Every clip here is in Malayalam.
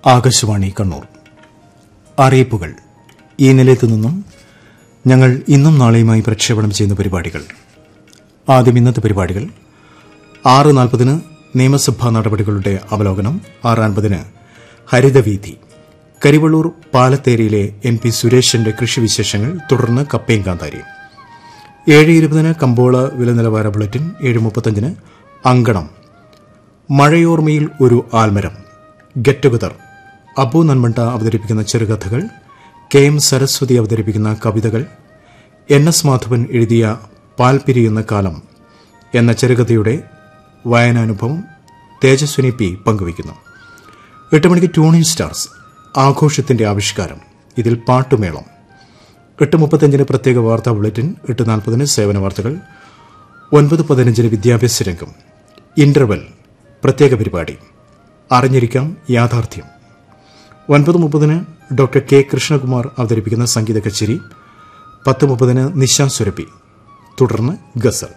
ആകാശവാണി കണ്ണൂർ അറിയിപ്പുകൾ ഈ നിലയത്തു നിന്നും ഞങ്ങൾ ഇന്നും നാളെയുമായി പ്രക്ഷേപണം ചെയ്യുന്ന പരിപാടികൾ ആദ്യം ഇന്നത്തെ പരിപാടികൾ ആറ് നാൽപ്പതിന് നിയമസഭാ നടപടികളുടെ അവലോകനം ആറ് അൻപതിന് ഹരിതവീതി കരിവള്ളൂർ പാലത്തേരിയിലെ എൻ പി സുരേഷിന്റെ കൃഷിവിശേഷങ്ങൾ തുടർന്ന് കപ്പയും കാന്താരി ഏഴ് ഇരുപതിന് കമ്പോള വില നിലവാര ബുള്ളറ്റിൻ ഏഴ് മുപ്പത്തഞ്ചിന് അങ്കണം മഴയോർമ്മയിൽ ഒരു ആൽമരം ഗെറ്റ് ടുഗദർ അബു നന്മണ്ട അവതരിപ്പിക്കുന്ന ചെറുകഥകൾ കെ എം സരസ്വതി അവതരിപ്പിക്കുന്ന കവിതകൾ എൻ എസ് മാധവൻ എഴുതിയ പാൽ പിരിയുന്ന കാലം എന്ന ചെറുകഥയുടെ വായനാനുഭവം തേജസ്വിനി പി പങ്കുവയ്ക്കുന്നു എട്ട് മണിക്ക് ട്യൂണിംഗ് സ്റ്റാർസ് ആഘോഷത്തിന്റെ ആവിഷ്കാരം ഇതിൽ പാട്ടുമേളം എട്ട് മുപ്പത്തഞ്ചിന് പ്രത്യേക വാർത്താ ബുള്ളറ്റിൻ എട്ട് നാൽപ്പതിന് സേവന വാർത്തകൾ ഒൻപത് പതിനഞ്ചിന് വിദ്യാഭ്യാസ രംഗം ഇന്റർവെൽ പ്രത്യേക പരിപാടി അറിഞ്ഞിരിക്കാം യാഥാർത്ഥ്യം ഒൻപത് മുപ്പതിന് ഡോക്ടർ കെ കൃഷ്ണകുമാർ അവതരിപ്പിക്കുന്ന സംഗീത കച്ചേരി പത്ത് മുപ്പതിന് നിശാ സുരഭി തുടർന്ന് ഗസൽ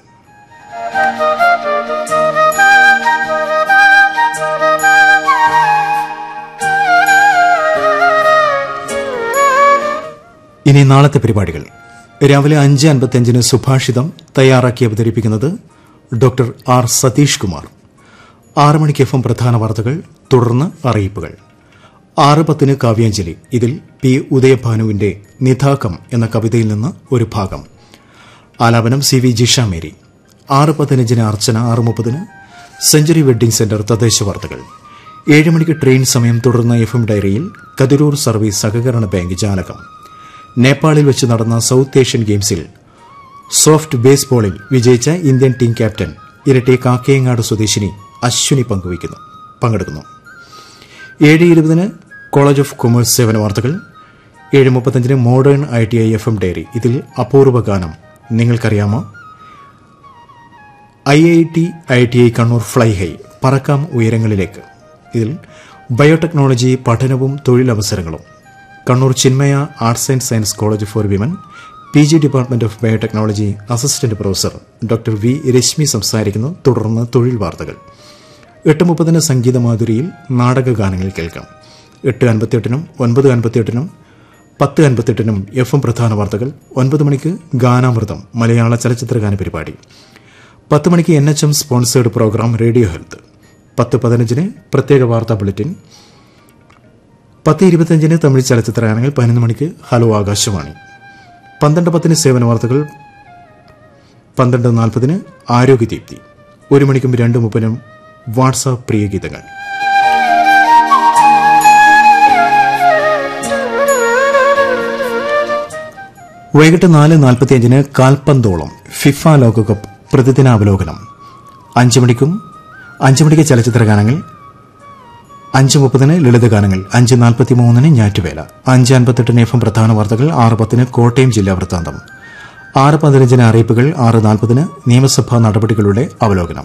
ഇനി നാളത്തെ പരിപാടികൾ രാവിലെ അഞ്ച് അൻപത്തിയഞ്ചിന് സുഭാഷിതം തയ്യാറാക്കി അവതരിപ്പിക്കുന്നത് ഡോക്ടർ ആർ സതീഷ് കുമാർ ആറ് മണിക്ക് എഫ് എം പ്രധാന വാർത്തകൾ തുടർന്ന് അറിയിപ്പുകൾ ആറ് പത്തിന് കാവ്യാഞ്ജലി ഇതിൽ പി ഉദയഭാനുവിന്റെ നിധാകം എന്ന കവിതയിൽ നിന്ന് ഒരു ഭാഗം ആലാപനം സി വി ജിഷ മേരി ആറ് പതിനഞ്ചിന് അർച്ചന ആറ് മുപ്പതിന് സെഞ്ചുറി വെഡ്ഡിംഗ് സെന്റർ തദ്ദേശ വാർത്തകൾ ഏഴ് മണിക്ക് ട്രെയിൻ സമയം തുടർന്ന എഫ് എം ഡയറിയിൽ കതിരൂർ സർവീസ് സഹകരണ ബാങ്ക് ജാലകം നേപ്പാളിൽ വെച്ച് നടന്ന സൌത്ത് ഏഷ്യൻ ഗെയിംസിൽ സോഫ്റ്റ് ബേസ്ബോളിൽ വിജയിച്ച ഇന്ത്യൻ ടീം ക്യാപ്റ്റൻ ഇരട്ടി കാക്കയങ്ങാട് സ്വദേശിനി അശ്വിനി പങ്കുവയ്ക്കുന്നു പങ്കെടുക്കുന്നു ഏഴ് ഇരുപതിന് കോളേജ് ഓഫ് കൊമേഴ്സ് സേവന വാർത്തകൾ ഏഴ് മുപ്പത്തഞ്ചിന് modern I T I F M diary ഇതിൽ അപൂർവ ഗാനം നിങ്ങൾക്കറിയാമോ I I T I T I Kannur fly high പറക്കാം ഉയരങ്ങളിലേക്ക് ഇതിൽ ബയോടെക്നോളജി പഠനവും തൊഴിലവസരങ്ങളും Kannur Chinmaya arts and science college for women P G department of biotechnology assistant professor doctor V Reshmi സംസാരിക്കുന്നു തുടർന്ന് തൊഴിൽ വാർത്തകൾ എട്ട് മുപ്പതിന് സംഗീതമാധുരിയിൽ നാടകഗാനങ്ങൾ കേൾക്കാം എട്ട് അൻപത്തിയെട്ടിനും ഒൻപത് അൻപത്തിയെട്ടിനും പത്ത് അൻപത്തെട്ടിനും എഫ് എം പ്രധാന വാർത്തകൾ ഒൻപത് മണിക്ക് ഗാനാമൃതം മലയാള ചലച്ചിത്രഗാന പരിപാടി പത്ത് മണിക്ക് N H M sponsored programme radio health പത്ത് പതിനഞ്ചിന് പ്രത്യേക വാർത്താ ബുള്ളറ്റിൻ പത്ത് ഇരുപത്തിയഞ്ചിന് തമിഴ് ചലച്ചിത്ര ഗാനങ്ങൾ പതിനൊന്ന് മണിക്ക് ഹലോ ആകാശവാണി പന്ത്രണ്ട് പത്തിന് സേവന വാർത്തകൾ പന്ത്രണ്ട് നാൽപ്പതിന് ആരോഗ്യദീപ്തി ഒരു മണിക്കും രണ്ട് മുപ്പതിനും വാട്സാപ്പ് പ്രിയഗീതങ്ങൾ വൈകിട്ട് നാല് നാൽപ്പത്തിയഞ്ചിന് കാൽപന്തോളം ഫിഫ ലോകകപ്പ് പ്രതിദിനാവലോകനം അഞ്ചു മണിക്കും അഞ്ചു മണിക്ക് ചലച്ചിത്ര ഗാനങ്ങൾ അഞ്ച് മുപ്പതിന് ലളിതഗാനങ്ങൾ അഞ്ച് നാൽപ്പത്തി മൂന്നിന് ഞാറ്റുവേല അഞ്ച് അൻപത്തെട്ടിന് എഫ് എം പ്രധാന വാർത്തകൾ ആറ് പത്തിന് കോട്ടയം ജില്ലാ വൃത്താന്തം ആറ് പതിനഞ്ചിന് അറിയിപ്പുകൾ ആറ് നാൽപ്പതിന് നിയമസഭാ നടപടികളുടെ അവലോകനം